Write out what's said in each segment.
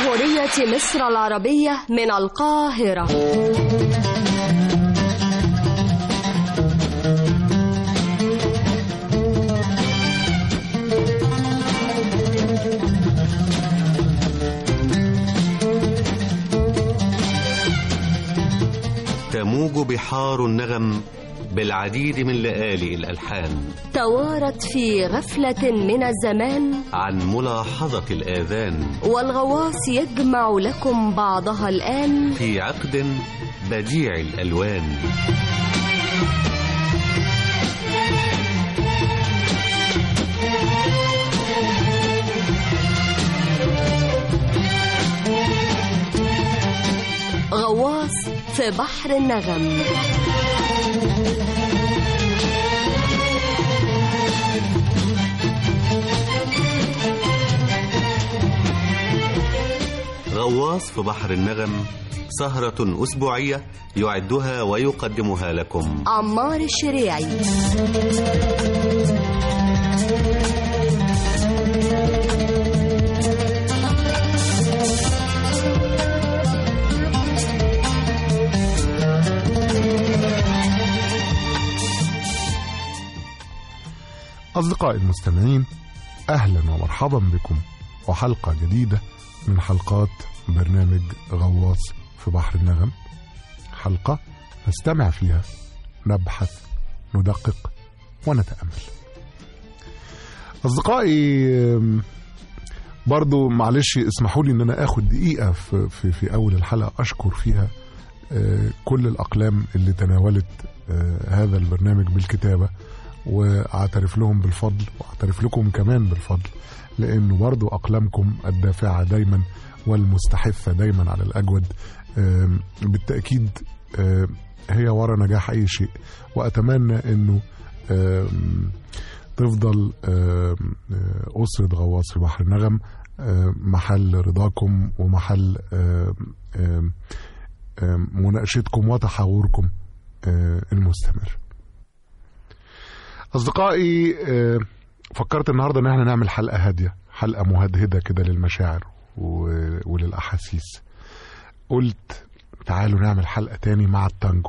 جمهورية مصر العربية من القاهرة تموج بحار النغم بالعديد من لآلئ الألحان توارت في غفلة من الزمان عن ملاحظة الآذان والغواص يجمع لكم بعضها الآن في عقد بديع الألوان غواص في بحر النغم غواص في بحر النغم سهرة أسبوعية يعدها ويقدمها لكم عمار الشريعي أصدقائي المستمعين أهلا ومرحبا بكم وحلقة جديدة من حلقات برنامج غواص في بحر النغم حلقة نستمع فيها نبحث ندقق ونتأمل أصدقائي أم، برضو معلش اسمحوا لي ان انا اخد دقيقة في, في, في اول الحلقة اشكر فيها آه، كل الاقلام اللي تناولت آه، هذا البرنامج بالكتابة واعترف لهم بالفضل واعترف لكم كمان بالفضل لانه برضو اقلامكم الدافعة دايما والمستحثة دايما على الاجود آم، بالتأكيد آم، هي ورا نجاح اي شيء واتمنى انه آم، تفضل آم، آه، أسرة غواص في بحر النغم آم، محل رضاكم ومحل آم، آم، آم، مناقشتكم وتحاوركم آه، المستمر أصدقائي آه، فكرت النهاردة إن احنا نعمل حلقة هادية حلقة مهدهدة كده للمشاعر و- وللأحاسيس قلت تعالوا نعمل حلقة تاني مع التانجو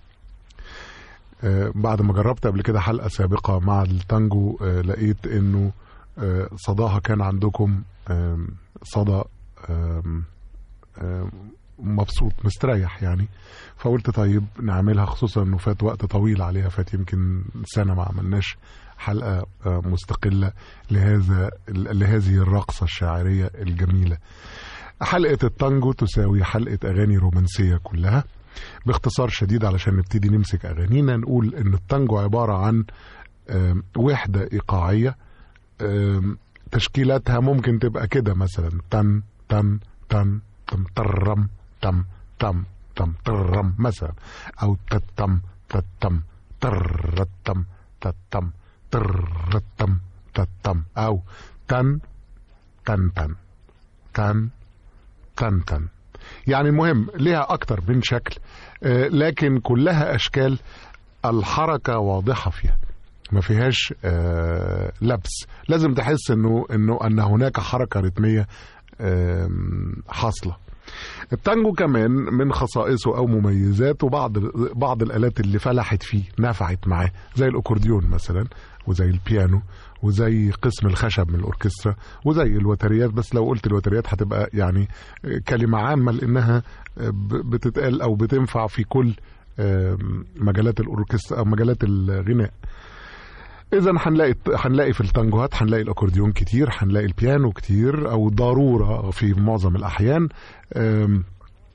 آه، بعد ما جربت قبل كده حلقة سابقة مع التانجو آه، لقيت انه آه، صداها كان عندكم آم، صدى آم، آم، مبسوط مستريح يعني فقلت طيب نعملها خصوصا انه فات وقت طويل عليها فات يمكن سنة ما عملناش حلقة آه، مستقلة لهذا لهذه الرقصة الشاعرية الجميلة حلقة التانجو تساوي حلقة أغاني رومانسية كلها باختصار شديد علشان نبتدي نمسك أغانينا نقول إن التانجو عبارة عن آم، وحدة إيقاعية آم، تشكيلاتها ممكن تبقى كده مثلا تن تن تن تم ترم تم تم تم ترم مثلا أو تتم تتم ترتم تتم ترتم تتم أو تن تن تن تن تن تن يعني المهم ليها أكتر من شكل آه، لكن كلها أشكال الحركة واضحة فيها ما فيهاش آه، لبس لازم تحس انه انه ان هناك حركه رتميه آم، حاصله التانجو كمان من خصائصه او مميزاته بعض بعض الالات اللي فلحت فيه نفعت معاه زي الاكورديون مثلا وزي البيانو وزي قسم الخشب من الاوركسترا وزي الوتريات بس لو قلت الوتريات هتبقى يعني كلمه عامه لانها ب- بتتقال او بتنفع في كل آم، مجالات الاوركسترا او مجالات الغناء اذا هنلاقي هنلاقي في التانجوهات هنلاقي الاكورديون كتير هنلاقي البيانو كتير او ضروره في معظم الاحيان أم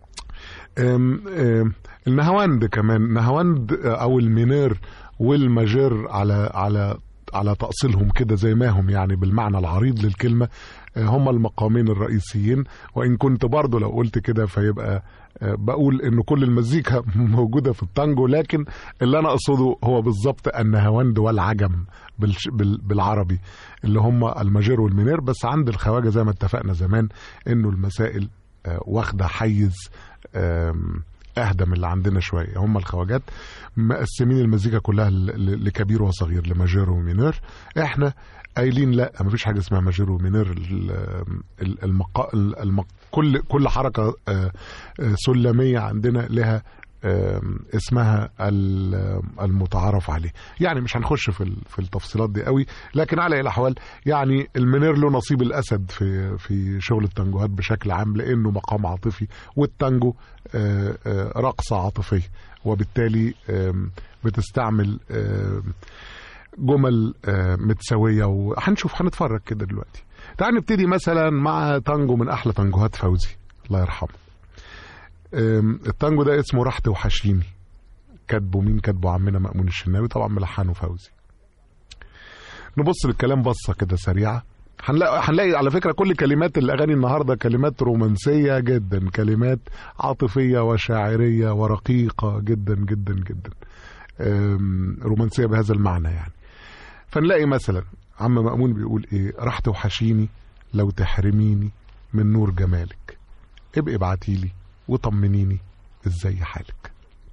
أم أم النهاوند كمان نهاوند او المينير والماجير على على على تأصيلهم كده زي ما هم يعني بالمعنى العريض للكلمة آه، هم المقامين الرئيسيين وإن كنت برضو لو قلت كده فيبقى آه، بقول إن كل المزيكا موجودة في التانجو لكن اللي أنا أقصده هو بالظبط النهاوند والعجم بالش- بال- بالعربي اللي هم الماجير والمينير بس عند الخواجة زي ما اتفقنا زمان إنه المسائل آه، واخدة حيز آم، اهدى من اللي عندنا شويه هم الخواجات مقسمين المزيكا كلها ل- ل- لكبير وصغير لماجير ومينور احنا قايلين لا مفيش حاجه اسمها ماجور ومينير ال- ال- المقا... الم... كل كل حركه آه، آه، سلميه عندنا لها آم، اسمها ال- المتعارف عليه يعني مش هنخش في ال- في التفصيلات دي قوي لكن على اي الاحوال يعني المنير له نصيب الاسد في في شغل التانجوهات بشكل عام لانه مقام عاطفي والتانجو آه، آه، رقصه عاطفيه وبالتالي آم، بتستعمل آم، جمل آه، متساويه وهنشوف هنتفرج كده دلوقتي تعال نبتدي مثلا مع تانجو من احلى تانجوهات فوزي الله يرحمه آم، التانجو ده اسمه راح توحشيني كاتبه مين كاتبه عمنا مأمون الشناوي طبعا ملحنه فوزي نبص للكلام بصه كده سريعه هنلاقي هنلاقي على فكره كل كلمات الاغاني النهارده كلمات رومانسيه جدا كلمات عاطفيه وشاعريه ورقيقه جدا جدا جدا آم، رومانسيه بهذا المعنى يعني فنلاقي مثلا عم مأمون بيقول ايه راح توحشيني لو تحرميني من نور جمالك ابقي ابعتيلي وطمنيني ازاي حالك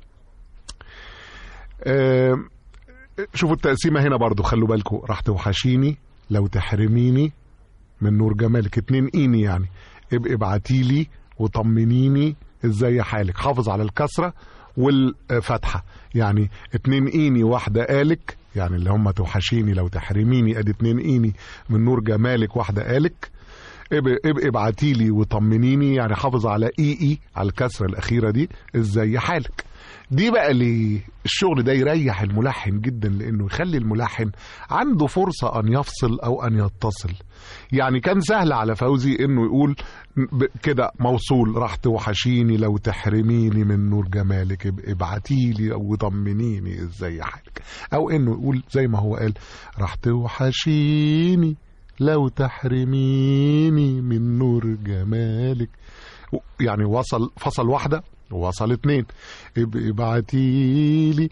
آم، شوفوا التقسيمه هنا برضو خلوا بالكم راح توحشيني لو تحرميني من نور جمالك اتنين ايني يعني ابقي ابعتيلي وطمنيني ازاي حالك حافظ على الكسره والفتحه يعني اتنين ايني واحده قالك يعني اللي هم توحشيني لو تحرميني ادي اتنين ايني من نور جمالك واحده قالك ابقي ابقي ابعتيلي وطمنيني يعني حافظ على اي اي على الكسره الاخيره دي ازاي حالك دي بقى ليه الشغل ده يريح الملحن جدا لانه يخلي الملحن عنده فرصه ان يفصل او ان يتصل يعني كان سهل على فوزي انه يقول ب- كده موصول راح توحشيني لو تحرميني من نور جمالك اب- ابعتيلي وطمنيني ازاي حالك او انه يقول زي ما هو قال راح توحشيني لو تحرميني من نور جمالك يعني وصل فصل واحده وصل اتنين ابقي ابعتيلي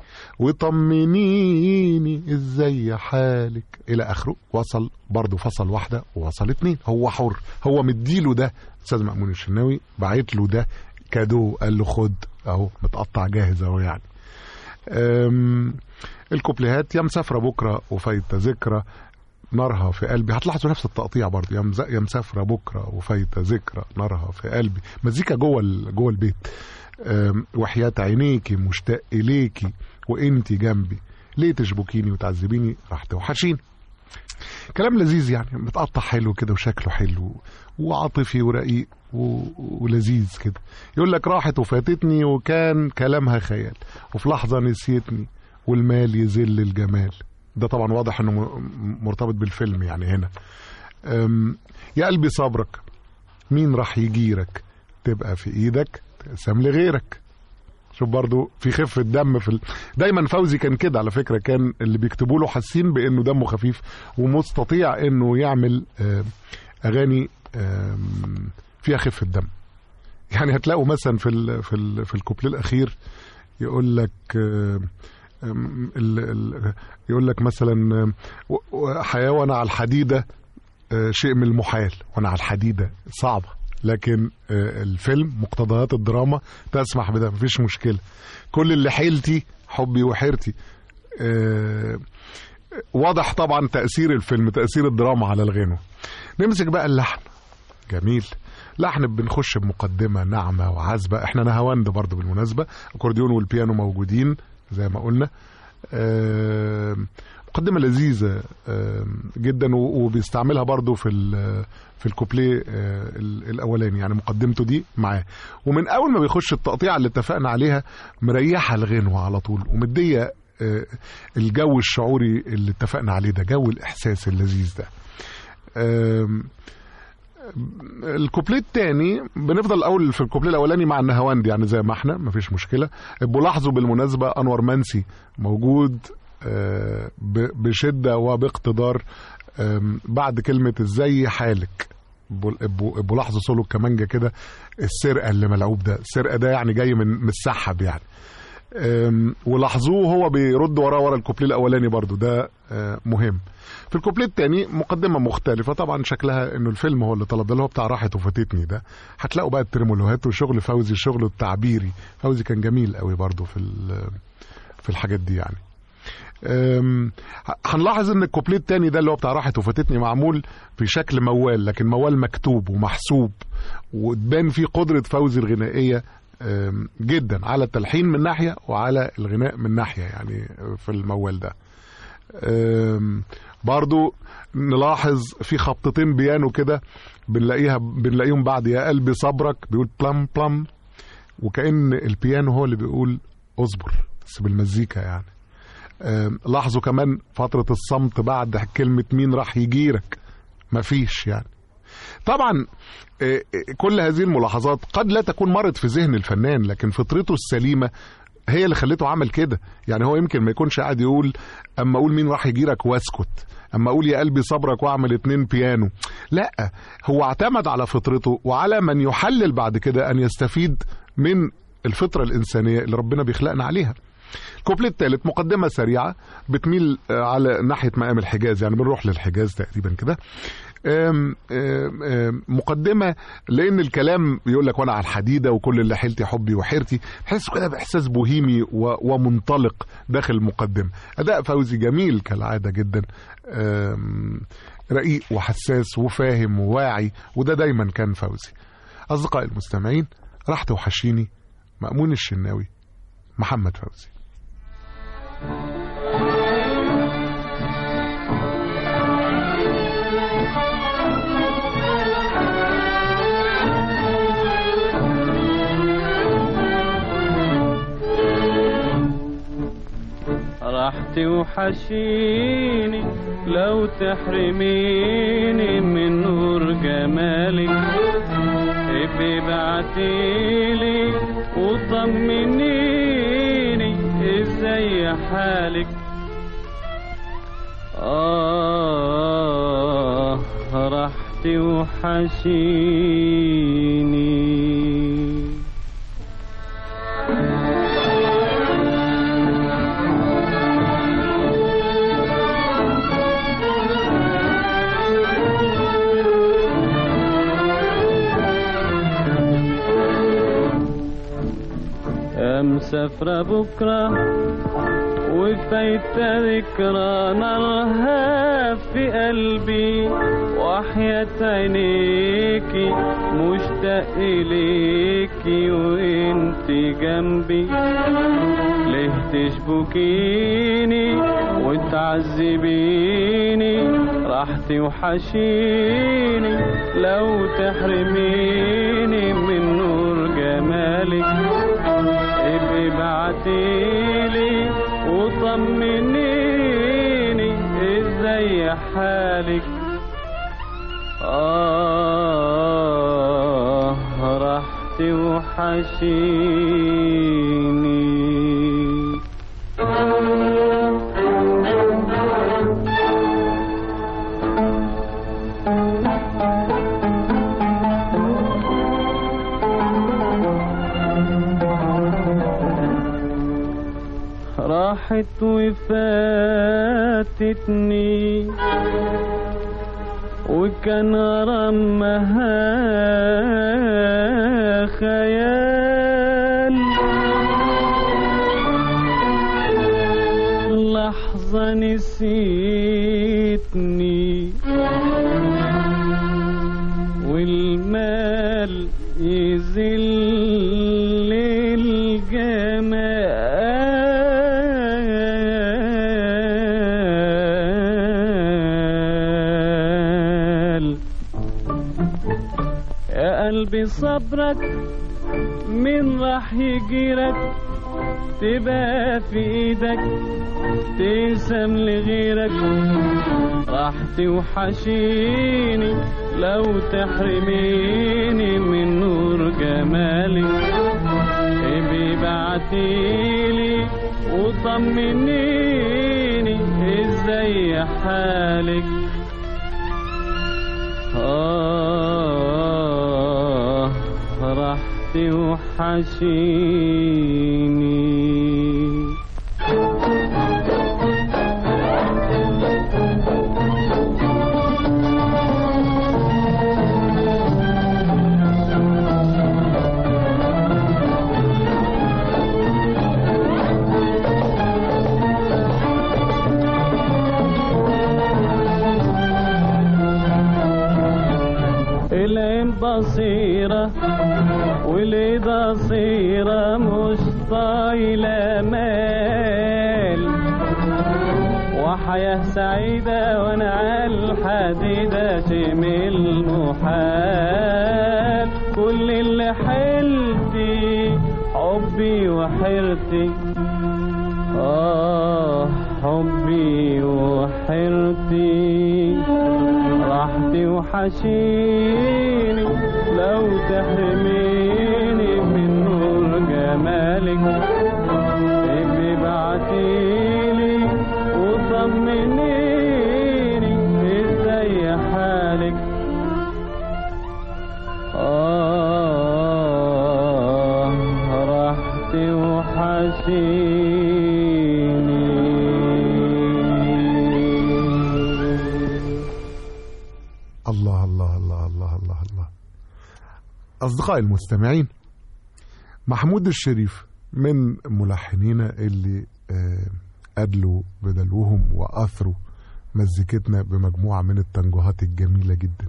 وطمنيني ازاي حالك الى اخره وصل برضه فصل واحده ووصل اتنين هو حر هو مديله ده استاذ مأمون الشناوي بعت له ده كادو قال له خد اهو متقطع جاهز اهو يعني أم، الكوبليهات يا مسافره بكره وفايته ذكرى نارها في قلبي هتلاحظوا نفس التقطيع برضه يا مز- يا مسافره بكره وفايته ذكرى نارها في قلبي مزيكا جوه ال- جوه البيت أم، وحياة عينيكي مشتاق إليكي وإنتي جنبي ليه تشبكيني وتعذبيني راح توحشيني كلام لذيذ يعني متقطع حلو كده وشكله حلو وعاطفي ورقيق و... ولذيذ كده يقول لك راحت وفاتتني وكان كلامها خيال وفي لحظة نسيتني والمال يذل الجمال ده طبعا واضح انه م- مرتبط بالفيلم يعني هنا أم، يا قلبي صبرك مين راح يجيرك تبقى في ايدك تقسم لغيرك شوف برضو في خفة دم في ال... دايما فوزي كان كده على فكرة كان اللي بيكتبوا له حاسين بانه دمه خفيف ومستطيع انه يعمل آم، اغاني آم، فيها خفة دم يعني هتلاقوا مثلا في ال... في ال... في الكوبليه الاخير يقول لك آم، آم، ال... ال... يقول لك مثلا آم، و- و- حياة وانا على الحديدة آه، شيء من المحال وانا على الحديدة صعبة لكن آه، الفيلم مقتضيات الدراما تسمح بده مفيش مشكلة كل اللي حيلتي حبي وحيرتي آه، واضح طبعا تأثير الفيلم تأثير الدراما على الغنوة نمسك بقى اللحن جميل لحن بنخش بمقدمة ناعمة وعذبة احنا نهاوند برضو بالمناسبة الاكورديون والبيانو موجودين زي ما قلنا آم، مقدمة لذيذة آم، جدا و- وبيستعملها برضو في ال- في الكوبليه آه، ال- الاولاني يعني مقدمته دي معاه ومن اول ما بيخش التقطيع اللي اتفقنا عليها مريحه الغنوه على طول ومديه آه، الجو الشعوري اللي اتفقنا عليه ده جو الاحساس اللذيذ ده آم، الكوبليه الثاني بنفضل الاول في الكوبليه الاولاني مع النهاوند يعني زي ما احنا مفيش مشكله بلاحظوا بالمناسبه انور منسي موجود آه، ب- بشده وباقتدار آم، بعد كلمه ازاي حالك بل- ب- بلاحظوا سولو الكمانجه كده السرقه اللي ملعوب ده السرقه ده يعني جاي من من السحب يعني أم، ولاحظوه هو بيرد وراه ورا الكوبليه الاولاني برضو ده آه، مهم في الكوبليه الثاني مقدمه مختلفه طبعا شكلها انه الفيلم هو اللي طلب ده اللي هو بتاع راحت وفاتتني ده هتلاقوا بقى التريمولوهات وشغل فوزي شغله التعبيري فوزي كان جميل قوي برضو في ال- في الحاجات دي يعني أم، ه- هنلاحظ ان الكوبليه التاني ده اللي هو بتاع راحت وفاتتني معمول في شكل موال لكن موال مكتوب ومحسوب وتبان فيه قدرة فوزي الغنائية أم، جدا على التلحين من ناحية وعلى الغناء من ناحية يعني في الموال ده أم، برضو نلاحظ في خبطتين بيانو كده بنلاقيها بنلاقيهم بعد يا قلبي صبرك بيقول بلم بلم وكأن البيانو هو اللي بيقول اصبر بس بالمزيكا يعني أم، لاحظوا كمان فترة الصمت بعد كلمة مين راح يجيرك مفيش يعني طبعا آه، آه، كل هذه الملاحظات قد لا تكون مرت في ذهن الفنان لكن فطرته السليمة هي اللي خلته عمل كده يعني هو يمكن ما يكونش قاعد يقول اما اقول مين راح يجيرك واسكت اما اقول يا قلبي صبرك واعمل اتنين بيانو لا هو اعتمد على فطرته وعلى من يحلل بعد كده ان يستفيد من الفطرة الإنسانية اللي ربنا بيخلقنا عليها الكوبليه الثالث مقدمة سريعة بتميل آه، على ناحية مقام الحجاز يعني بنروح للحجاز تقريبا كده آم، آم، آم، مقدمة لأن الكلام يقول لك وأنا على الحديدة وكل اللي حيلتي حبي وحيرتي تحس كده بإحساس بوهيمي و- ومنطلق داخل المقدمة أداء فوزي جميل كالعادة جدا آم، رقيق وحساس وفاهم وواعي وده دايما كان فوزي أصدقائي المستمعين راح توحشيني مأمون الشناوي محمد فوزي راح توحشيني لو تحرميني من نور جمالك ابقي بعتيلي وطمنيني ازاي حالك آه راح توحشيني يا مسافرة بكرة وفايتة ذكرى نارها في قلبي وحياة عينيكي مشتاق إليكي وانت جنبي ليه تشبكيني وتعذبيني راح توحشيني لو تحرميني من نور جمالك ابقي بعتيلي وطمنيني ازاي حالك آه راح توحشيني راحت وفاتتني وكان غرامها خيال لحظة نسيتني والمال يذل الجمال يا قلبي صبرك من راح يجيرك تبقى في ايدك تقسم لغيرك راح توحشيني لو تحرميني من نور جمالك ابي بعتيلي وطمنيني ازاي حالك آه راح توحشيني قصيرة والإيد قصيرة مش طايلة مال وحياة سعيدة وانا على الحديدة شمل محال كل اللي حلتي حبي وحيرتي آه حبي وحيرتي راحتي وحشيني لو تحرميني من نور جمالك ابقي بعتيلي وطمنيني ازاي حالك آه راحتي وحشيني الله الله الله الله الله الله أصدقائي المستمعين محمود الشريف من ملحنينا اللي آه، أدلوا بدلوهم وأثروا مزيكتنا بمجموعة من التنجوهات الجميلة جدا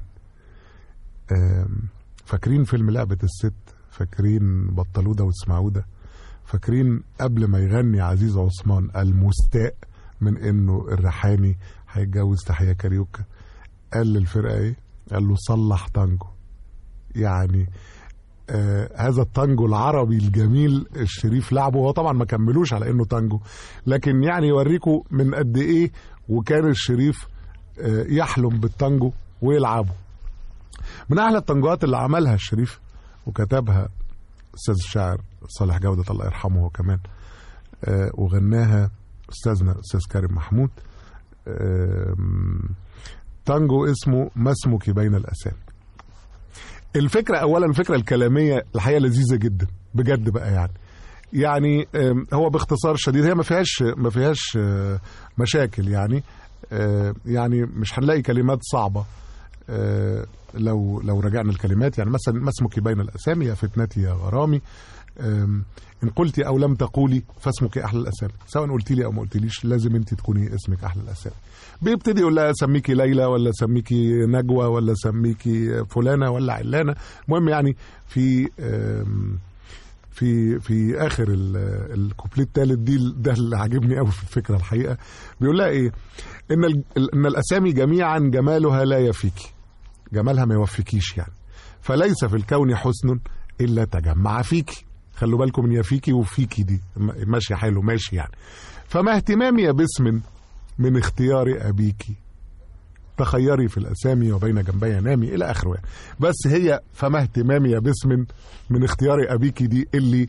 آم، فاكرين فيلم لعبة الست فاكرين بطلودة واسمعودة فاكرين قبل ما يغني عزيز عثمان المستاء من انه الريحاني هيتجوز تحية كاريوكا قال للفرقة ايه قال له صلح تانجو يعني آه هذا التانجو العربي الجميل الشريف لعبه هو طبعا ما كملوش على انه تانجو لكن يعني يوريكم من قد ايه وكان الشريف آه يحلم بالتانجو ويلعبه من احلى التانجوهات اللي عملها الشريف وكتبها استاذ الشاعر صالح جودة الله يرحمه هو كمان آه وغناها استاذنا استاذ كريم محمود آم، تانجو اسمه ما اسمك بين الاسامي الفكره اولا الفكره الكلاميه الحقيقه لذيذه جدا بجد بقى يعني يعني آم، هو باختصار شديد هي ما فيهاش ما فيهاش آه، مشاكل يعني آه، يعني مش هنلاقي كلمات صعبه آه، لو لو رجعنا الكلمات يعني مثلا ما اسمك بين الاسامي يا فتنتي يا غرامي آم، ان قلتي او لم تقولي فاسمك احلى الاسامي سواء قلتي لي او ما قلتليش لازم انت تكوني اسمك احلى الاسامي بيبتدي يقول لها سميكي ليلى ولا سميكي نجوى ولا سميكي فلانه ولا علانه المهم يعني في آم، في في اخر ال- الكوبليه الثالث دي ده اللي عاجبني قوي في الفكره الحقيقه بيقول لها ايه ان ال- ان الاسامي جميعا جمالها لا يفيكي جمالها ما يوفيكيش يعني فليس في الكون حسن الا تجمع فيكي خلوا بالكم من يفيكي وفيكي دي م- ماشي حلو ماشي يعني فما اهتمامي باسم من اختيار ابيكي تخيري في الاسامي وبين جنبي نامي الى اخره يعني. بس هي فما اهتمامي باسم من اختيار ابيكي دي اللي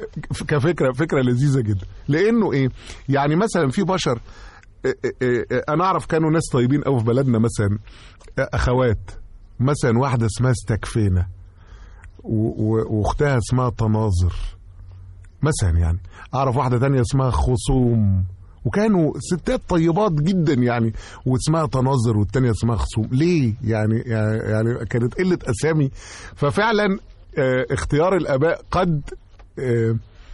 كفكره فكره لذيذه جدا لانه ايه يعني مثلا في بشر اه اه اه انا اعرف كانوا ناس طيبين قوي في بلدنا مثلا اخوات مثلا واحده اسمها استكفينه و- و- واختها اسمها تناظر مثلا يعني اعرف واحده تانية اسمها خصوم وكانوا ستات طيبات جدا يعني واسمها تناظر والتانية اسمها خصوم ليه يعني يعني كانت قله اسامي ففعلا آه، اختيار الاباء قد آه،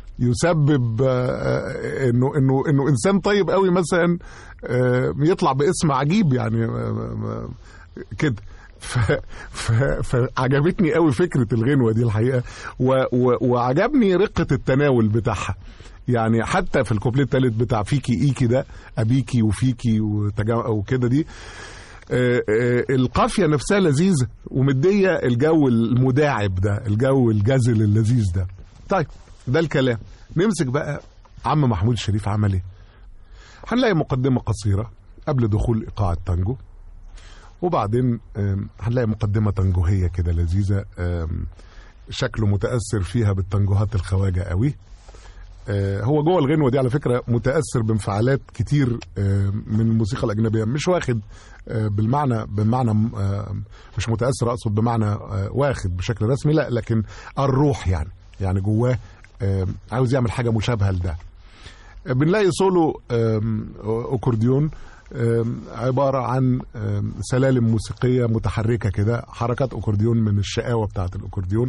يسبب آه، انه انه انه انسان طيب قوي مثلا آه، يطلع باسم عجيب يعني آه، آه، كده ف... ف... فعجبتني قوي فكره الغنوه دي الحقيقه و... و... وعجبني رقه التناول بتاعها يعني حتى في الكوبليه الثالث بتاع فيكي ايكي ده ابيكي وفيكي وتجا... وكده دي آه، آه، القافيه نفسها لذيذه ومديه الجو المداعب ده الجو الجزل اللذيذ ده طيب ده الكلام نمسك بقى عم محمود الشريف عمل ايه هنلاقي مقدمه قصيره قبل دخول ايقاع التانجو وبعدين آم، هنلاقي مقدمه تنجوهيه كده لذيذه آم، شكله متاثر فيها بالتنجوهات الخواجه قوي آه، هو جوه الغنوه دي على فكره متاثر بانفعالات كتير آه، من الموسيقى الاجنبيه مش واخد آه، بالمعنى بمعنى آه، مش متاثر اقصد بمعنى آه، واخد بشكل رسمي لا لكن الروح يعني يعني جواه آه، عاوز يعمل حاجه مشابهه لده بنلاقي سولو آم، اكورديون آم، عباره عن آم، سلالم موسيقيه متحركه كده حركات اكورديون من الشقاوه بتاعه الاكورديون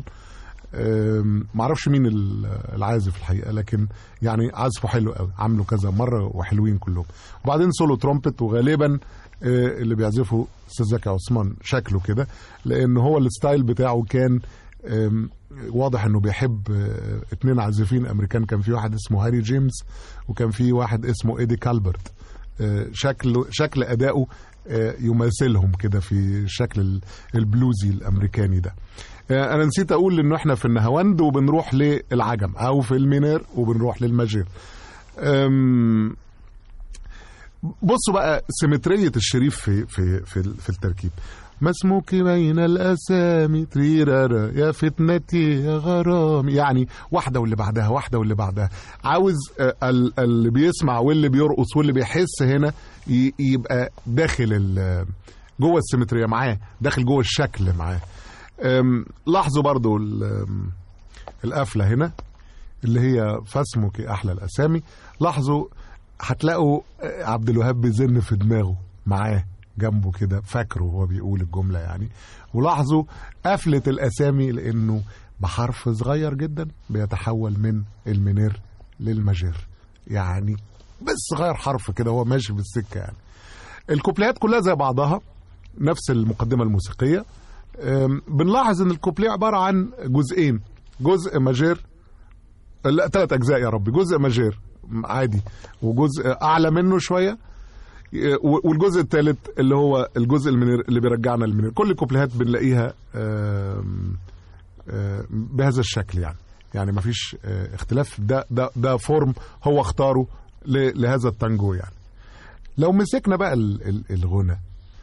آم، معرفش مين ال- العازف الحقيقه لكن يعني عزفه حلو قوي عامله كذا مره وحلوين كلهم وبعدين سولو ترومبت وغالبا آه، اللي بيعزفه استاذ زكي عثمان شكله كده لان هو الستايل بتاعه كان أم، واضح انه بيحب آه، اتنين عازفين امريكان كان في واحد اسمه هاري جيمس وكان في واحد اسمه ايدي كالبرت آه، شكل شكل اداؤه آه، يماثلهم كده في الشكل ال- البلوزي الامريكاني ده آه، انا نسيت اقول انه احنا في النهاوند وبنروح للعجم او في المينير وبنروح للماجير أم، بصوا بقى سيمترية الشريف في في في, في التركيب مسموك بين الاسامي تريرارا يا فتنتي يا غرامي يعني واحده واللي بعدها واحده واللي بعدها عاوز آه، ال- اللي بيسمع واللي بيرقص واللي بيحس هنا ي- يبقى داخل ال- جوه السيمتريه معاه داخل جوه الشكل معاه أم، لاحظوا برضو ال- أم، القفله هنا اللي هي فاسمك احلى الاسامي لاحظوا هتلاقوا آه، عبد الوهاب بيزن في دماغه معاه جنبه كده فاكره وهو بيقول الجمله يعني ولاحظوا قفله الاسامي لانه بحرف صغير جدا بيتحول من المنير للماجير يعني بس غير حرف كده هو ماشي بالسكه يعني الكوبليات كلها زي بعضها نفس المقدمه الموسيقيه أم، بنلاحظ ان الكوبليه عباره عن جزئين جزء ماجير لا ثلاث اجزاء يا ربي جزء ماجير عادي وجزء اعلى منه شويه و- والجزء الثالث اللي هو الجزء المنير اللي بيرجعنا للمنير كل الكوبليهات بنلاقيها آم، آم، بهذا الشكل يعني يعني ما فيش اختلاف ده ده ده فورم هو اختاره ل- لهذا التانجو يعني لو مسكنا بقى ال- ال- الغنى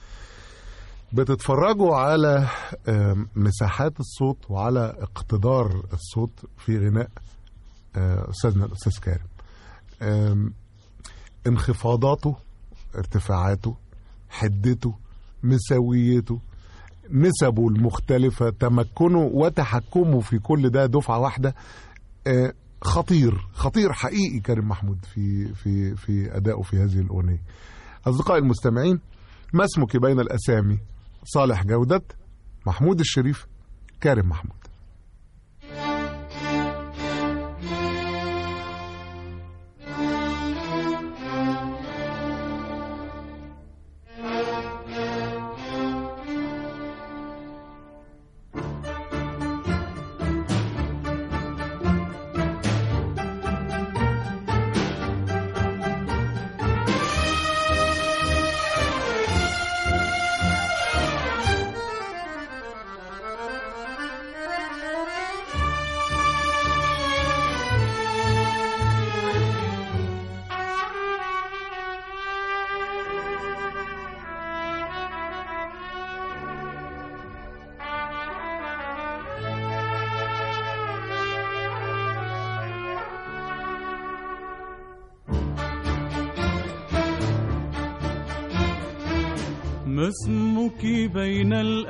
بتتفرجوا على آم، مساحات الصوت وعلى اقتدار الصوت في غناء آه، استاذنا الاستاذ كارم آم، انخفاضاته ارتفاعاته حدته مساويته نسبه المختلفة تمكنه وتحكمه في كل ده دفعة واحدة آه، خطير خطير حقيقي كريم محمود في في في أدائه في هذه الأغنية أصدقائي المستمعين ما اسمك بين الأسامي صالح جودة محمود الشريف كارم محمود ما اسمك بين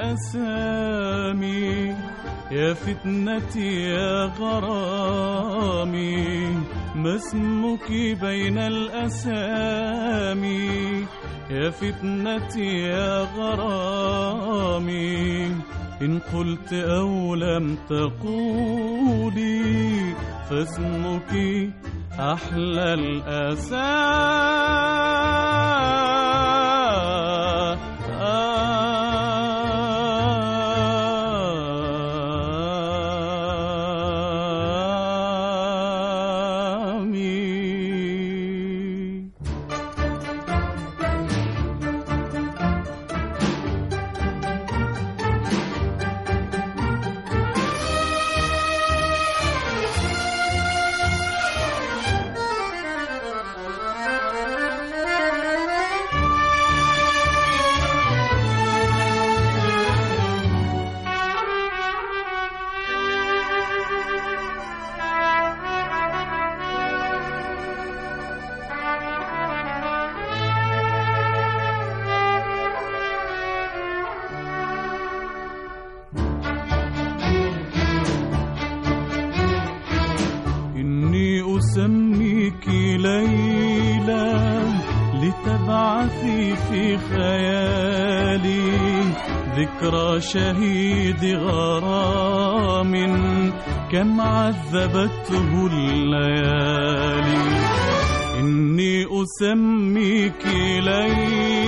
الأسامي يا فتنتي يا غرامي ما اسمك بين الأسامي يا فتنتي يا غرامي إن قلت أو لم تقولي فاسمك أحلى الأسامي إني أسميك ليلى لتبعثي في خيالي ذكرى شهيد غرام كم عذبته الليالي إني أسميك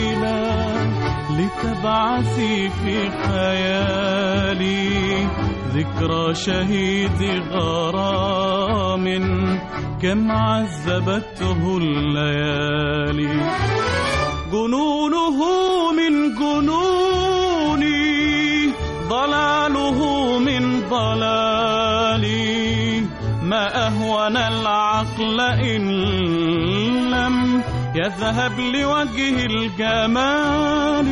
ليلى لتبعثي في خيالي ذكرى شهيد غرام كم عذبته الليالي جنونه من جنوني ضلاله من ضلالي ما أهون العقل إن لم يذهب لوجه الجمال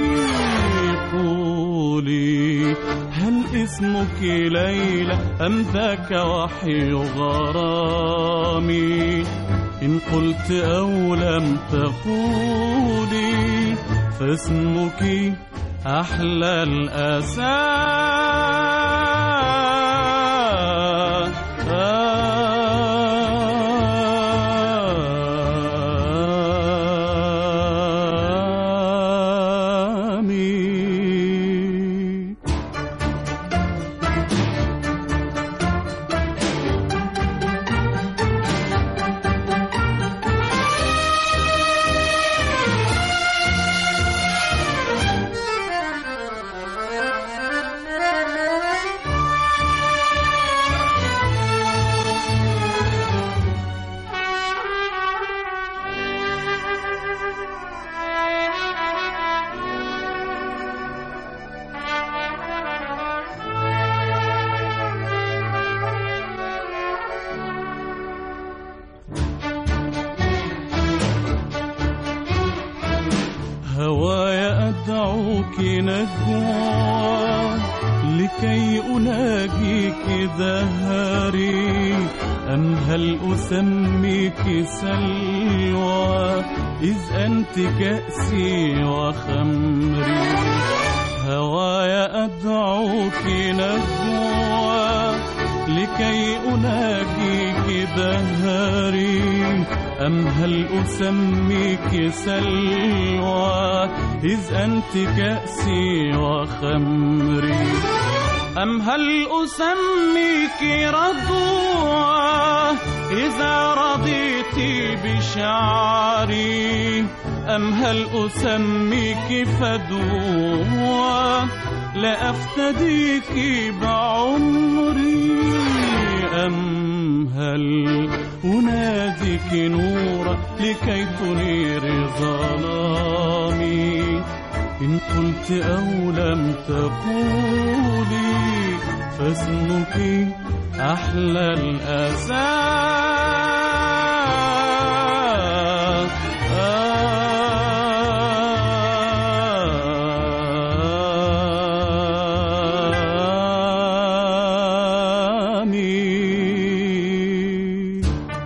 قولي هل اسمك ليلى أم ذاك وحي غرامي إن قلت أو لم تقولي فاسمك أحلى الأسى آمين هواي أدعوك نجوى لكي أناجيك دهري أم هل أسميك سلوى إذ أنت كأسي وخمري هواي أدعوك نجوى لكي أناجيك دهري أم هل أسميك سلوى إذ أنت كأسي وخمري أم هل أسميك رضوى إذا رضيت بشعري أم هل أسميك فدوى لأفتديك بعمري أم هل أناديك نورا لكي تنير ظلامي إن قلت أو لم تقولي فاسمك أحلى الأسى آمين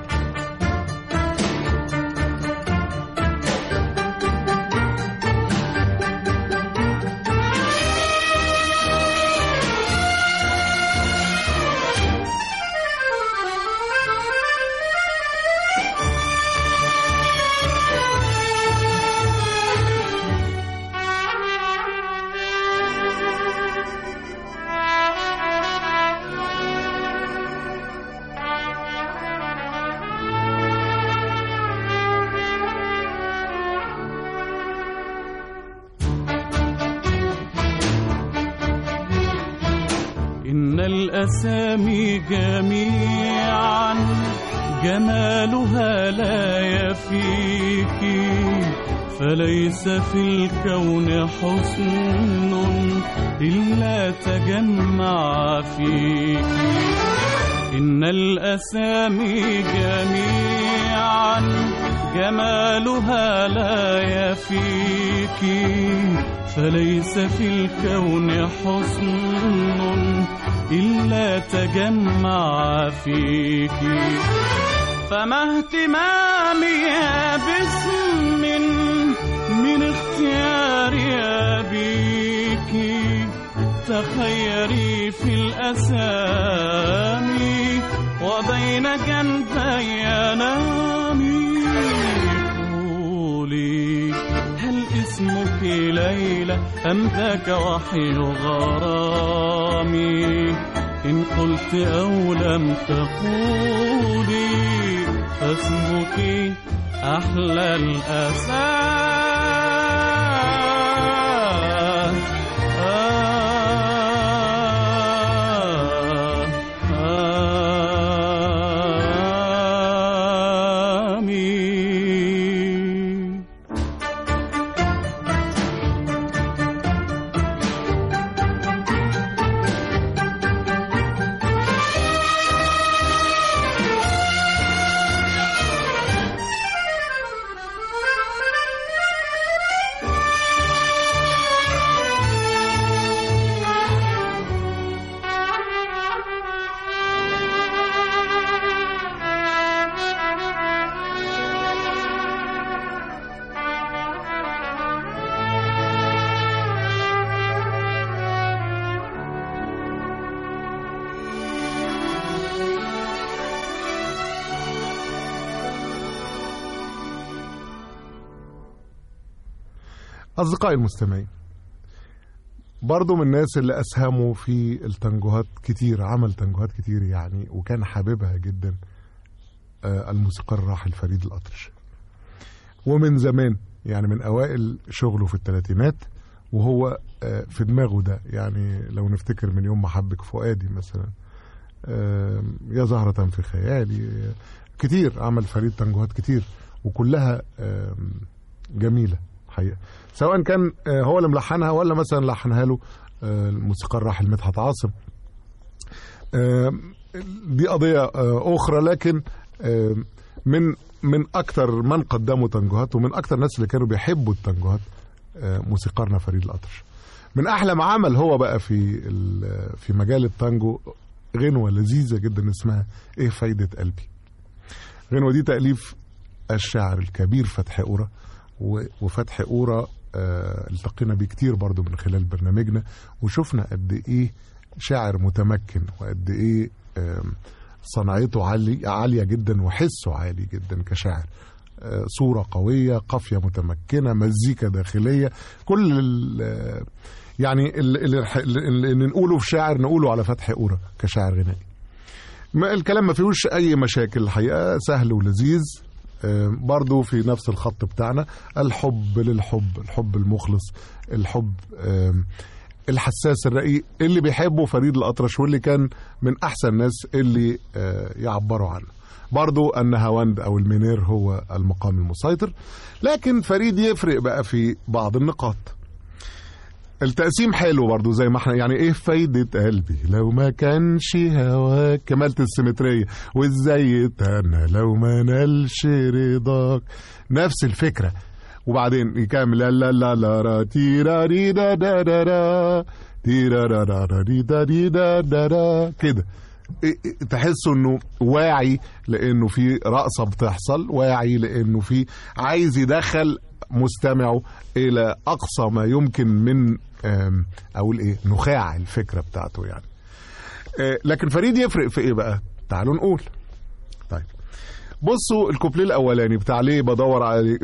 إن الأسامي جميعا جمالها لا يفيك فليس في الكون حسن إلا تجمع فيك إن الأسامي جميعا جمالها لا يفيك فليس في الكون حسن إلا تجمع فيك فما اهتمامي باسم من اختيار أبيك تخيري في الأسامي وبين جنبي أنامي قولي هل اسمك ليلى أم ذاك وحي غرامي إن قلت أو لم تقولي فاسمك أحلى الأسى أصدقائي المستمعين برضو من الناس اللي أسهموا في التنجوهات كتير عمل تنجوهات كتير يعني وكان حاببها جدا آه، الموسيقار الراحل فريد الأطرش ومن زمان يعني من أوائل شغله في الثلاثينات وهو آه، في دماغه ده يعني لو نفتكر من يوم ما حبك فؤادي مثلا آه، يا زهرة في خيالي آه، كتير عمل فريد تنجوهات كتير وكلها آه، جميلة حقيقة سواء كان آه، هو اللي ملحنها ولا مثلا لحنها له آه، الموسيقار الراحل مدحت عاصم آه، دي قضية آه، أخرى لكن آه، من من أكثر من قدموا تنجوهات ومن أكثر الناس اللي كانوا بيحبوا التنجوهات آه، موسيقارنا فريد الأطرش من أحلى ما عمل هو بقى في ال- في مجال التانجو غنوة لذيذة جدا اسمها إيه فايدة قلبي غنوة دي تأليف الشاعر الكبير فتحي قورة و- وفتحي قورة آه، التقينا بيه كتير برضو من خلال برنامجنا وشفنا قد ايه شاعر متمكن وقد ايه آم، صنعته عالي عالية جدا وحسه عالي جدا كشاعر آه، صورة قوية قافية متمكنة مزيكا داخلية كل ال- يعني اللي, اللي, اللي نقوله في شاعر نقوله على فتحي قورة كشاعر غنائي ما الكلام ما فيهوش اي مشاكل الحقيقه سهل ولذيذ آم، برضو في نفس الخط بتاعنا الحب للحب الحب المخلص الحب آم، الحساس الرقيق اللي بيحبه فريد الأطرش واللي كان من أحسن الناس اللي آه، يعبروا عنه برضو النهاوند أو المنير هو المقام المسيطر لكن فريد يفرق بقى في بعض النقاط التقسيم حلو برضو زي ما احنا يعني ايه فايدة قلبي لو ما كانش هواك كمالة السيمترية وازاي يتهنى لو ما نالش رضاك نفس الفكرة وبعدين يكمل لا لا لا لا را تيرا ري دا دا دا را تيرا را را را ري دا ري دا دا را كده إيه- إيه تحسوا انه واعي لانه في رقصه بتحصل واعي لانه في عايز يدخل مستمعه الى اقصى ما يمكن من آم، اقول ايه نخاع الفكره بتاعته يعني آه، لكن فريد يفرق في ايه بقى تعالوا نقول طيب بصوا الكوبليه الاولاني بتاع ليه بدور على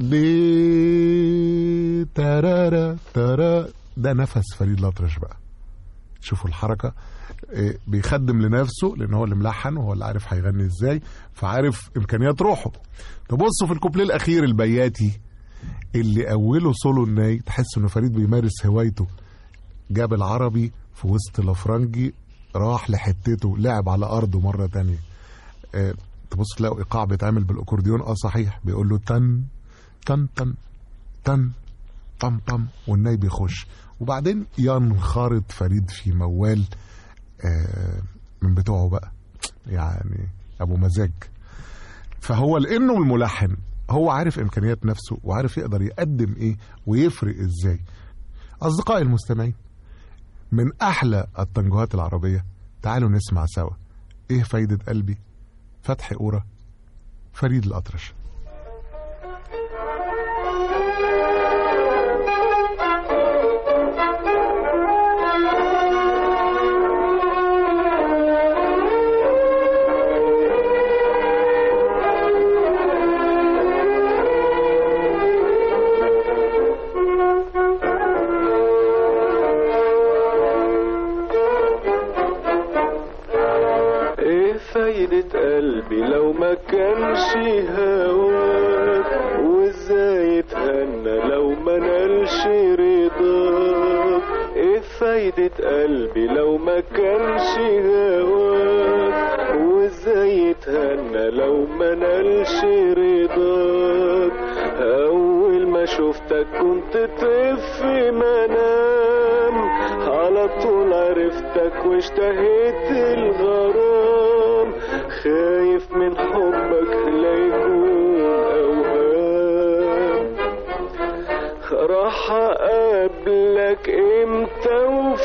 ليه ترارا ترا ده نفس فريد الأطرش بقى شوفوا الحركه إيه، بيخدم لنفسه لان هو اللي ملحن وهو اللي عارف هيغني ازاي فعارف امكانيات روحه تبصوا في الكوبليه الاخير البياتي اللي اوله سولو الناي تحس انه فريد بيمارس هوايته جاب العربي في وسط الافرنجي راح لحتته لعب على ارضه مره تانية آه تبص تلاقوا ايقاع بيتعمل بالاكورديون اه صحيح بيقول له تن تن تن تن طم طم والناي بيخش وبعدين ينخرط فريد في موال آه من بتوعه بقى يعني ابو مزاج فهو لانه الملحن هو عارف امكانيات نفسه وعارف يقدر يقدم ايه ويفرق ازاي اصدقائي المستمعين من احلى التنجوهات العربيه تعالوا نسمع سوا ايه فايده قلبي فتحي قوره فريد الاطرش ايه فايدة قلبي لو ما كانش هواك وازاي يتهنى لو ما نالش رضاك ايه فايدة قلبي لو ما كانش هواك وازاي يتهنى لو ما نالش رضاك اول ما شفتك كنت طف في منام على طول عرفتك واشتهيت الغرام خايف من حبك لا يكون اوهام راح اقابلك امتى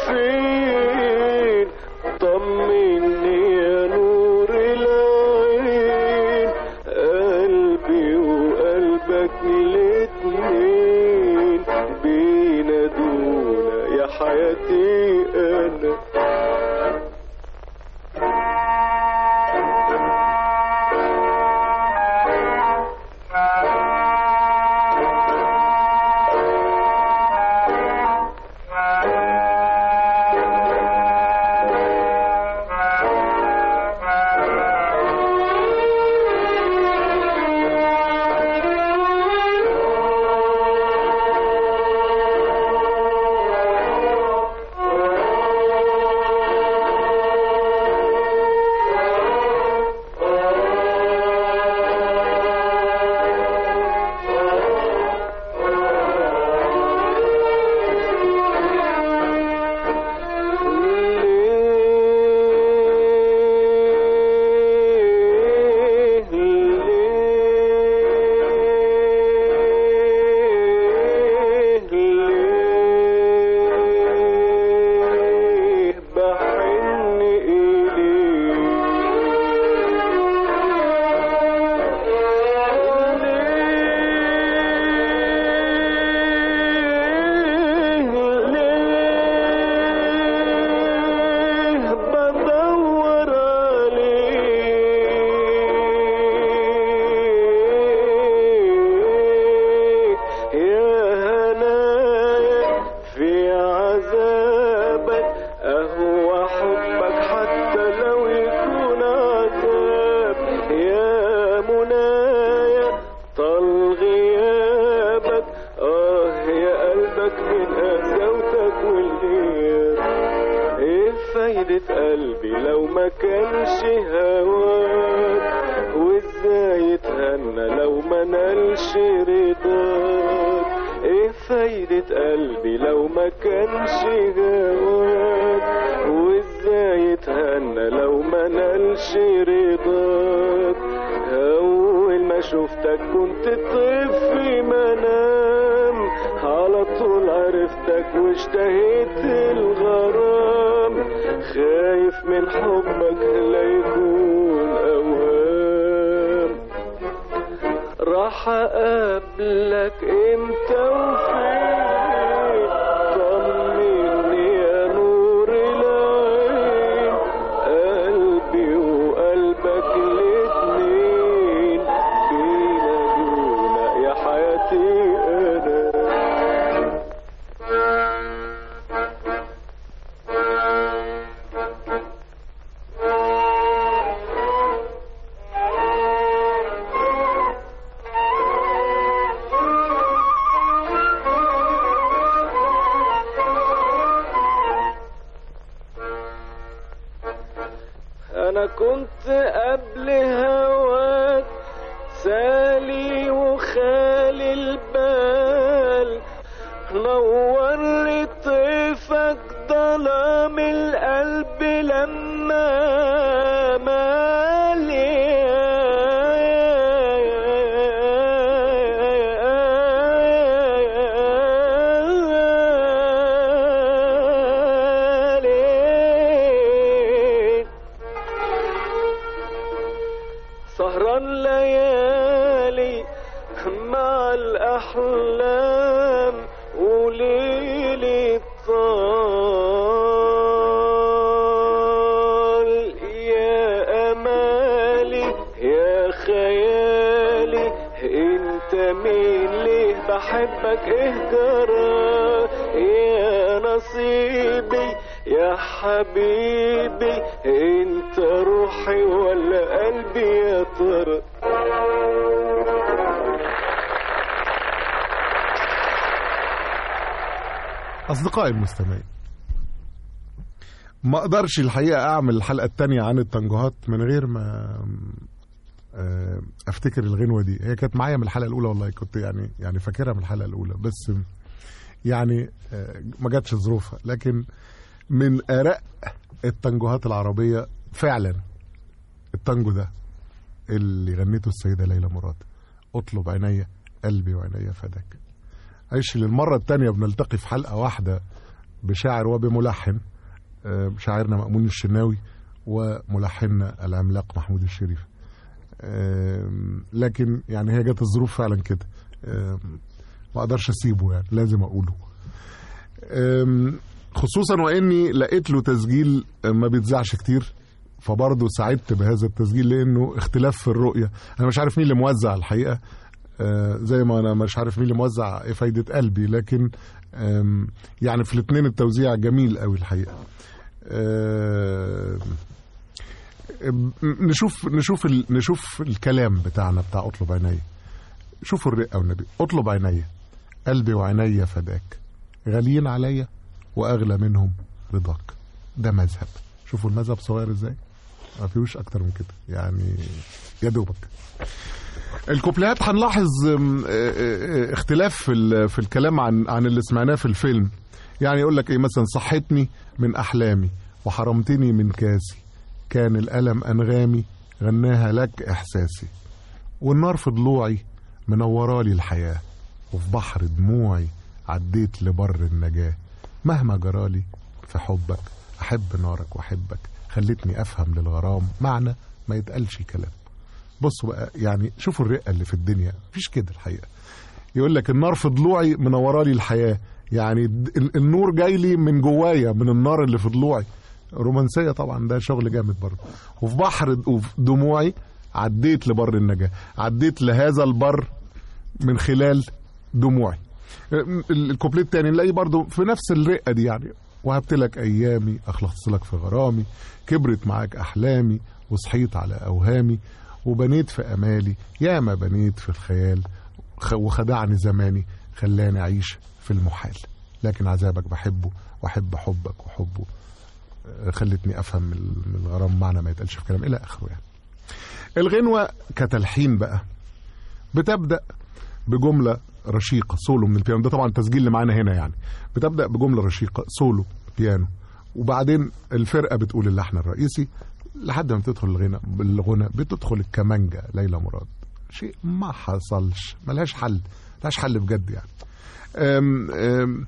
وفين طمني يا نور العين قلبي وقلبك الاتنين بينادونا يا حياتي انا ما كانش هواك وازاي يتهنى لو ما نالش رضاك ايه فايدة قلبي لو ما كانش هواك وازاي يتهنى لو ما نالش رضاك اول ما شفتك كنت طيف في منام على طول عرفتك واشتهيت الغرام خايف من حبك لا يكون اوهام راح اقابلك امتى وفين طمني يا نور العين قلبي وقلبك الاتنين بينادونا يا حياتي انا انا كنت قبل هواك سالي وخالي البال نور لي طيفك ظلام القلب لما مالي سهران ليالي مع الأحلام وليلي طال يا أمالي يا خيالي انت مين ليه بحبك ايه جرى يا نصيبي يا حبيبي انت روحي ولا قلبي يا ترى أصدقائي المستمعين ما أقدرش الحقيقة أعمل الحلقة التانية عن التنجوهات من غير ما آه، أفتكر الغنوة دي هي كانت معايا من الحلقة الأولى والله كنت يعني يعني فاكرها من الحلقة الأولى بس يعني آه، ما جاتش ظروفها لكن من أرق التنجوهات العربية فعلا التانجو ده اللي غنته السيدة ليلى مراد اطلب عينيا قلبي وعينيا فداك عيش للمرة التانية بنلتقي في حلقة واحدة بشاعر وبملحن آه، شاعرنا مأمون الشناوي وملحننا العملاق محمود الشريف آم، لكن يعني هي جت الظروف فعلا كده آم، ما اقدرش اسيبه يعني لازم اقوله آم، خصوصا واني لقيت له تسجيل ما بيتذاعش كتير فبرضه سعدت بهذا التسجيل لانه اختلاف في الرؤيه انا مش عارف مين اللي موزع الحقيقه آه، زي ما انا مش عارف مين اللي موزع ايه فايده قلبي لكن آم، يعني في الاثنين التوزيع جميل قوي الحقيقه آم، نشوف نشوف ال- نشوف الكلام بتاعنا بتاع اطلب عينيا شوفوا الرقه والنبي اطلب عينيا قلبي وعينيا فداك غاليين عليا واغلى منهم رضاك ده مذهب شوفوا المذهب صغير ازاي ما فيهوش اكتر من كده يعني يا دوبك الكوبليهات هنلاحظ ام، اه، اه، اختلاف في ال- في الكلام عن عن اللي سمعناه في الفيلم يعني يقول لك ايه مثلا صحتني من احلامي وحرمتني من كاسي كان الالم انغامي غناها لك احساسي والنار في ضلوعي منورالي الحياه وفي بحر دموعي عديت لبر النجاه مهما جرالي في حبك احب نارك واحبك خلتني افهم للغرام معنى ما يتقالش كلام بصوا بقى يعني شوفوا الرقه اللي في الدنيا مفيش كده الحقيقه يقول لك النار في ضلوعي منورالي الحياه يعني الد- ال- النور جاي لي من جوايا من النار اللي في ضلوعي رومانسيه طبعا ده شغل جامد برضه وفي بحر د- وفي دموعي عديت لبر النجاه عديت لهذا البر من خلال دموعي ال- الكوبليه التاني نلاقيه برضه في نفس الرقه دي يعني وهبت لك ايامي اخلصت لك في غرامي كبرت معاك احلامي وصحيت على اوهامي وبنيت في امالي ياما بنيت في الخيال خ- وخدعني زماني خلاني اعيش في المحال لكن عذابك بحبه واحب حبك وحبه آه، خلتني افهم من من الغرام معنى ما يتقالش في كلام الى اخره يعني الغنوه كتلحين بقى بتبدا بجمله رشيقه سولو من البيانو ده طبعا التسجيل اللي معانا هنا يعني بتبدا بجمله رشيقه سولو بيانو وبعدين الفرقه بتقول اللحن الرئيسي لحد ما بتدخل الغنى بالغنى بتدخل الكمانجه ليلى مراد شيء ما حصلش ملهاش حل ملهاش حل بجد يعني أم أم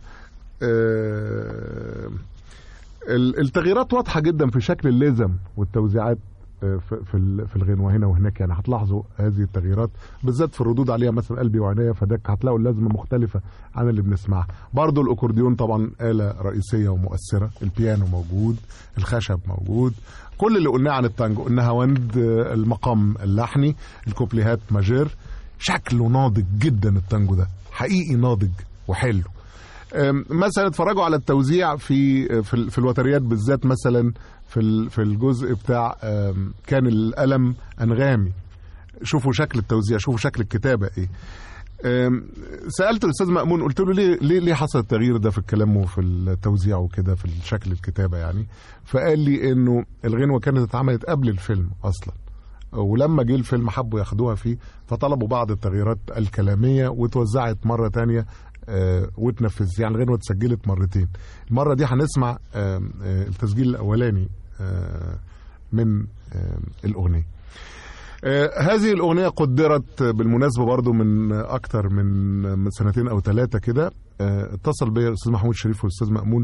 أم ال- التغييرات واضحه جدا في شكل اللازم والتوزيعات آه، في في ال- في الغنوه هنا وهناك يعني هتلاحظوا هذه التغييرات بالذات في الردود عليها مثلا قلبي وعينيا فداك هتلاقوا اللازمه مختلفه عن اللي بنسمعها برضو الاكورديون طبعا آلة رئيسية ومؤثرة البيانو موجود الخشب موجود كل اللي قلناه عن التانجو انها وند آه، المقام اللحني الكوبليهات ماجير شكله ناضج جدا التانجو ده حقيقي ناضج وحلو أم، مثلا اتفرجوا على التوزيع في في, ال- في الوتريات بالذات مثلا في ال- في الجزء بتاع أم، كان القلم انغامي شوفوا شكل التوزيع شوفوا شكل الكتابه ايه أم، سالت الاستاذ مامون قلت له ليه ليه ليه حصل التغيير ده في الكلام وفي التوزيع وكده في شكل الكتابه يعني فقال لي انه الغنوه كانت اتعملت قبل الفيلم اصلا ولما جه الفيلم حبوا ياخدوها فيه فطلبوا بعض التغييرات الكلاميه وتوزعت مره تانية آه، وتنفذ يعني الغنوه اتسجلت مرتين المره دي هنسمع آه، آه، التسجيل الاولاني آه، من آه، الاغنيه آه، هذه الأغنية قدرت بالمناسبة برضو من أكتر من من سنتين أو ثلاثة كده آه، اتصل بي الأستاذ محمود شريف والأستاذ مأمون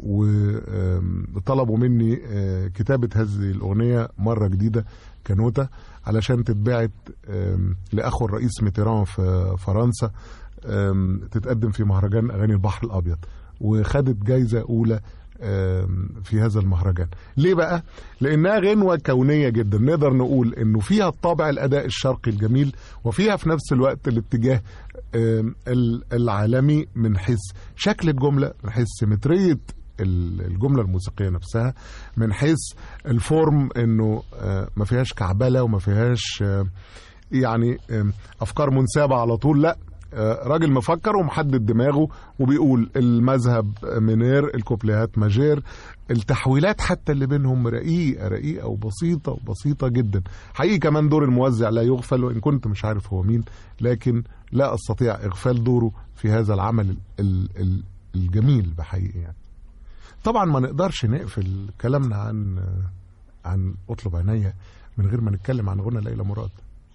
وطلبوا مني آه، كتابة هذه الأغنية مرة جديدة كنوتة علشان تتبعت آم، لأخو الرئيس ميتيران في فرنسا آم، تتقدم في مهرجان أغاني البحر الأبيض وخدت جايزة أولى آم، في هذا المهرجان ليه بقى لانها غنوه كونيه جدا نقدر نقول انه فيها الطابع الاداء الشرقي الجميل وفيها في نفس الوقت الاتجاه آم، ال- العالمي من حيث شكل الجمله من حيث سيمتريه ال- الجمله الموسيقيه نفسها من حيث الفورم انه آه، ما فيهاش كعبله وما فيهاش آه، يعني آم، افكار منسابه على طول لا آه، راجل مفكر ومحدد دماغه وبيقول المذهب منير الكوبليهات ماجير التحويلات حتى اللي بينهم رقيقه رقيقه وبسيطه وبسيطه جدا حقيقي كمان دور الموزع لا يغفل وان كنت مش عارف هو مين لكن لا استطيع اغفال دوره في هذا العمل ال- ال- ال- الجميل بحقيقي يعني طبعا ما نقدرش نقفل كلامنا عن عن اطلب عينيا من غير ما نتكلم عن غنى ليلى مراد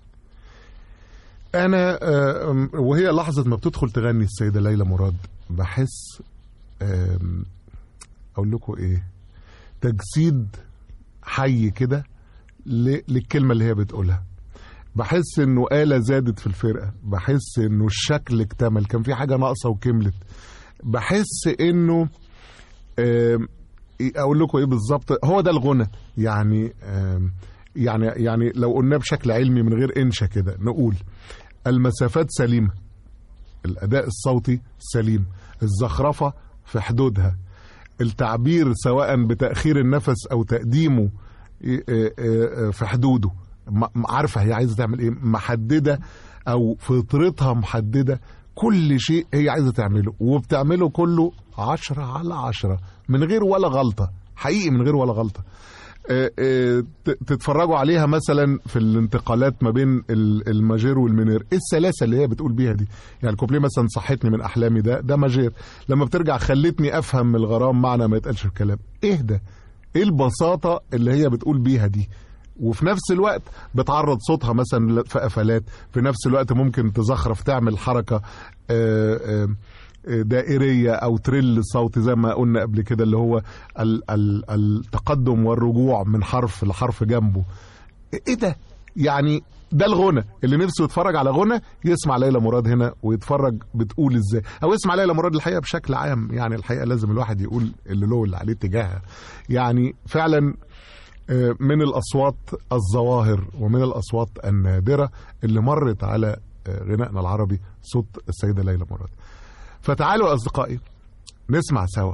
انا آم، وهي لحظه ما بتدخل تغني السيده ليلى مراد بحس آم، اقول لكم ايه تجسيد حي كده ل- للكلمه اللي هي بتقولها بحس انه آلة زادت في الفرقه بحس انه الشكل اكتمل كان في حاجه ناقصه وكملت بحس انه آم، اقول لكم ايه بالظبط هو ده الغنى يعني آم، يعني يعني لو قلناه بشكل علمي من غير انشا كده نقول المسافات سليمه الاداء الصوتي سليم الزخرفه في حدودها التعبير سواء بتاخير النفس او تقديمه إيه إيه إيه في حدوده م- عارفه هي عايزه تعمل ايه محدده او فطرتها محدده كل شيء هي عايزه تعمله وبتعمله كله عشرة على عشرة من غير ولا غلطه حقيقي من غير ولا غلطه آه، آه، ت- تتفرجوا عليها مثلا في الانتقالات ما بين ال- الماجير والمنير ايه السلاسه اللي هي بتقول بيها دي يعني الكوبليه مثلا صحتني من احلامي ده ده ماجير لما بترجع خلتني افهم من الغرام معنى ما يتقالش في الكلام ايه ده ايه البساطه اللي هي بتقول بيها دي وفي نفس الوقت بتعرض صوتها مثلا في قفلات في نفس الوقت ممكن تزخرف تعمل حركه آه، آه، دائريه او تريل صوتي زي ما قلنا قبل كده اللي هو ال- ال- التقدم والرجوع من حرف لحرف جنبه ايه ده يعني ده الغنى اللي نفسه يتفرج على غنى يسمع ليلى مراد هنا ويتفرج بتقول ازاي او يسمع ليلى مراد الحقيقه بشكل عام يعني الحقيقه لازم الواحد يقول اللي له واللي عليه تجاهها يعني فعلا آه، من الاصوات الظواهر ومن الاصوات النادره اللي مرت على آه، غنائنا العربي صوت السيده ليلى مراد فتعالوا اصدقائي نسمع سوا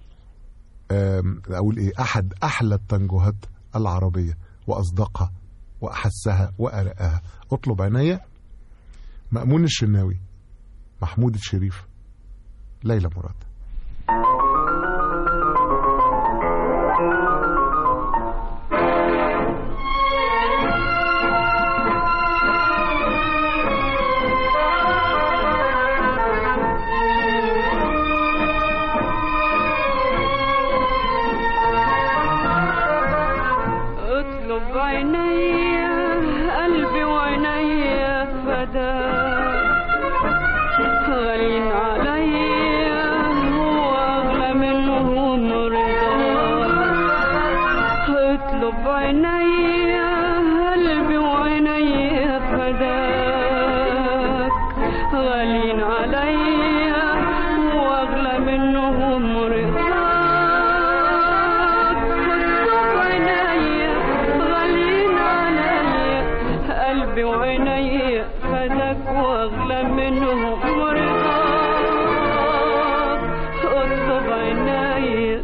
آم، اقول ايه احد احلى التنجوهات العربيه واصدقها واحسها وارقها اطلب عينيا مأمون الشناوي محمود الشريف ليلى مراد عيني قلبي وعيني فداك غالين عليا واغلى منهم رضاك اطلب عيني قلبي وعيني فداك غالين عليا واغلى منهم رضاك اطلب عيني غالين عليا قلبي وعيني فداك واغلى منهم رضاك اطلب عيني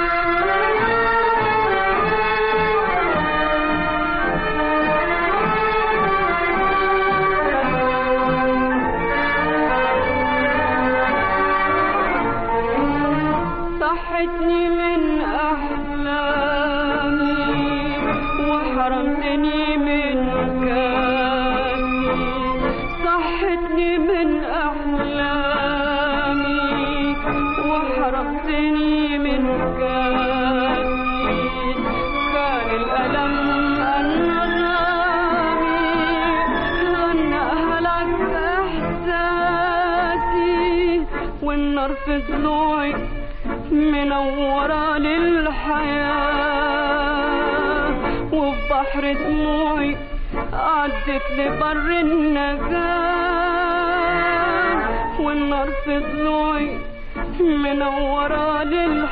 صحتني من أحلامي وحرمتني من كاسي صحتني من أحلامي وحرمتني من كاسي كان الألم أنغامي غناها لك إحساسي والنار في ضلوعي منورة للحياة وفي بحر دموعي عدت لبر النجاة والنار في ضلوعي منورة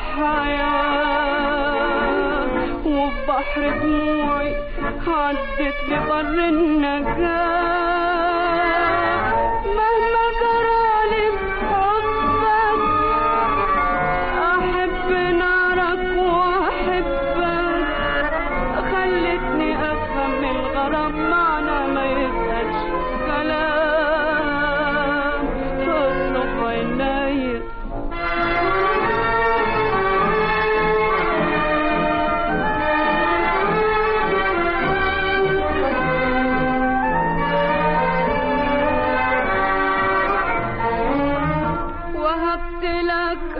للحياة وفي بحر دموعي عدت لبر النجاة مهما جرالي بحبك أحب نارك وأحبك خلتني أفهم الغرام معنى ما يبقاش كلام اطلب عيني وهبت لك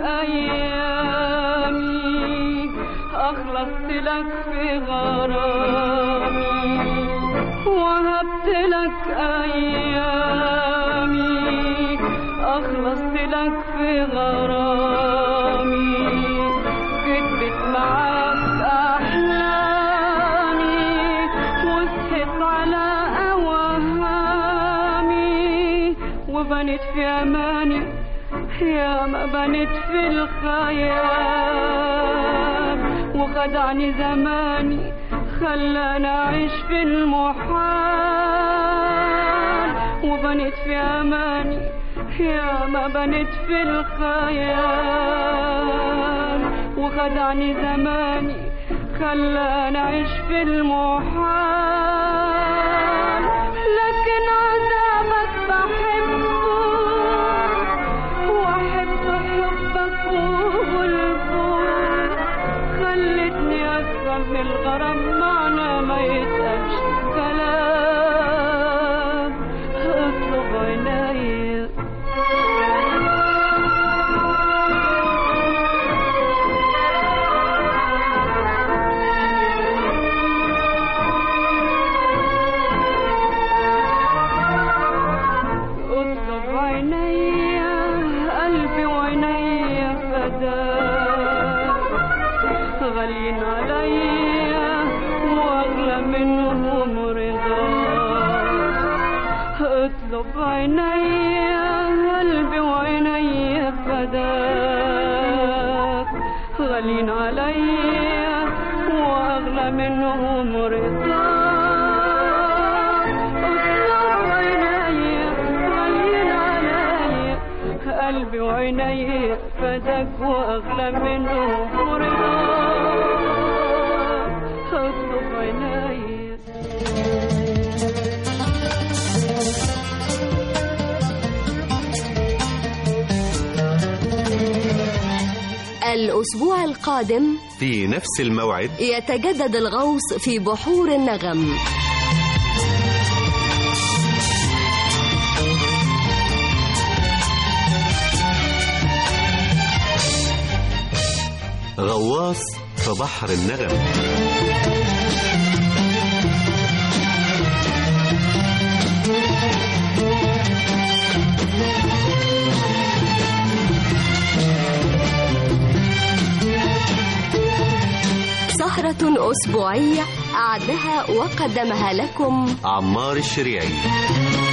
أيامي أخلصت لك في غرامي وهبت لك أيامي أخلصت لك في غرامي كتبت معاك أحلامي وصحت على أوهامي وبنت في أماني يا ما بنت في الخيال وخدعني زماني خلاني أعيش في المحال وبنت في أماني يا ما بنت في الخيال وخدعني زماني خلاني أعيش في المحال لكن عذابك بحبه واحب حبك وغلبه خلتني افهم من الغرام معنى ما يتقالش كلام اطلب عيني اطلب عيني قلبي وعيني فداك غاليين عليا واغلى منهم رضاك اطلب عيني قلبي وعيني فداك غاليين عليا واغلى منهم رضاك اطلب عيني غاليين عليا قلبي وعيني فداك واغلى منهم رضاك اطلب عيني الأسبوع القادم في نفس الموعد يتجدد الغوص في بحور النغم غواص في بحر النغم سهرة أسبوعية أعدها وقدمها لكم عمار الشريعي